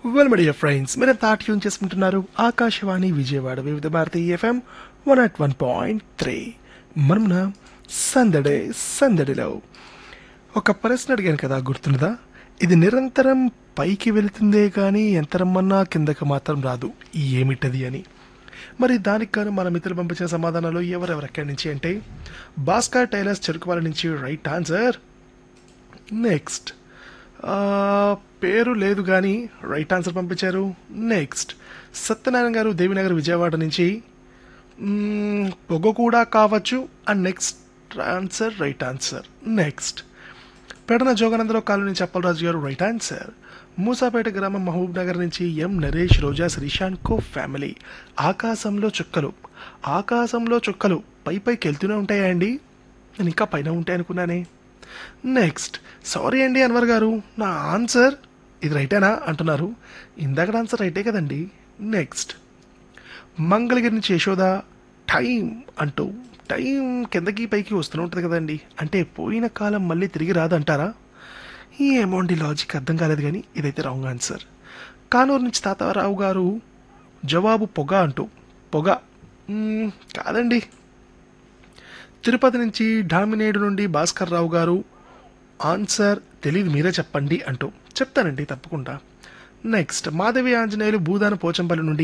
well my dear friends మీరు థాట్ tune చేసుకుంటున్నారు Akashvani Vijayawada Vividh Bharati FM one at one point three మనమున సందడే సందడిలో ఒక ప్రశ్న అడిగాను కదా గుర్తున్నదా ఇది నిరంతరం పైకి వెళుతుందే కానీ ఎంతరమ్మన్నా కిందకి మాత్రం రాదు ఏమిటది అని మరి దానికి గాను మన మిత్రులు పంపించిన సమాధానాలు ఎవరెవరు ఎక్కడి నుంచి అంటే భాస్కర్ టైలర్స్ చెరుకువాల నుంచి రైట్ ఆన్సర్ నెక్స్ట్ పేరు లేదు కానీ రైట్ ఆన్సర్ పంపించారు నెక్స్ట్ సత్యనారాయణ గారు దేవినగర్ విజయవాడ నుంచి మ్మ్, పొగ కూడా కావచ్చు and next answer right answer next Pedana Joganandarao colony నుంచి అప్పలరాజు గారు రైట్ ఆన్సర్ మూసాపేట గ్రామం మహబూబ్ నగర్ నుంచి M Naresh Roja Sreesanth co family ఆకాశంలో చుక్కలు ఆకాశంలో చుక్కలు పై పైకి వెళ్తూనే ఉంటాయా అండి నేను ఇంకా పైన ఉంటాయి అనుకున్నానే నెక్స్ట్ సారీ అండి అన్వర్ గారు నా ఆన్సర్ ఇది రైటేనా అంటున్నారు ఇందాక ఆన్సర్ రైటే కదండి నెక్స్ట్ మంగళగిరి నుంచి యశోద టైం అంటూ టైం కిందకి పైకి వస్తూనే ఉంటుంది కదండి అంటే పోయిన కాలం మళ్ళీ తిరిగి రాదంటారా ఏమోండి లాజిక్ అర్థం కాలేదు కానీ ఇదైతే రాంగ్ ఆన్సర్ కానూరు నుంచి తాతారావు గారు జవాబు పొగ అంటూ పొగ మ్మ్, కాదండి తిరుపతి నుంచి డామినేడు నుండి భాస్కర్ రావు గారు ఆన్సర్ తెలియదు మీరే చెప్పండి అంటూ చెప్తానండి తప్పకుండా నెక్స్ట్ మాధవి ఆంజనేయులు భూదాన పోచంపల్లి నుండి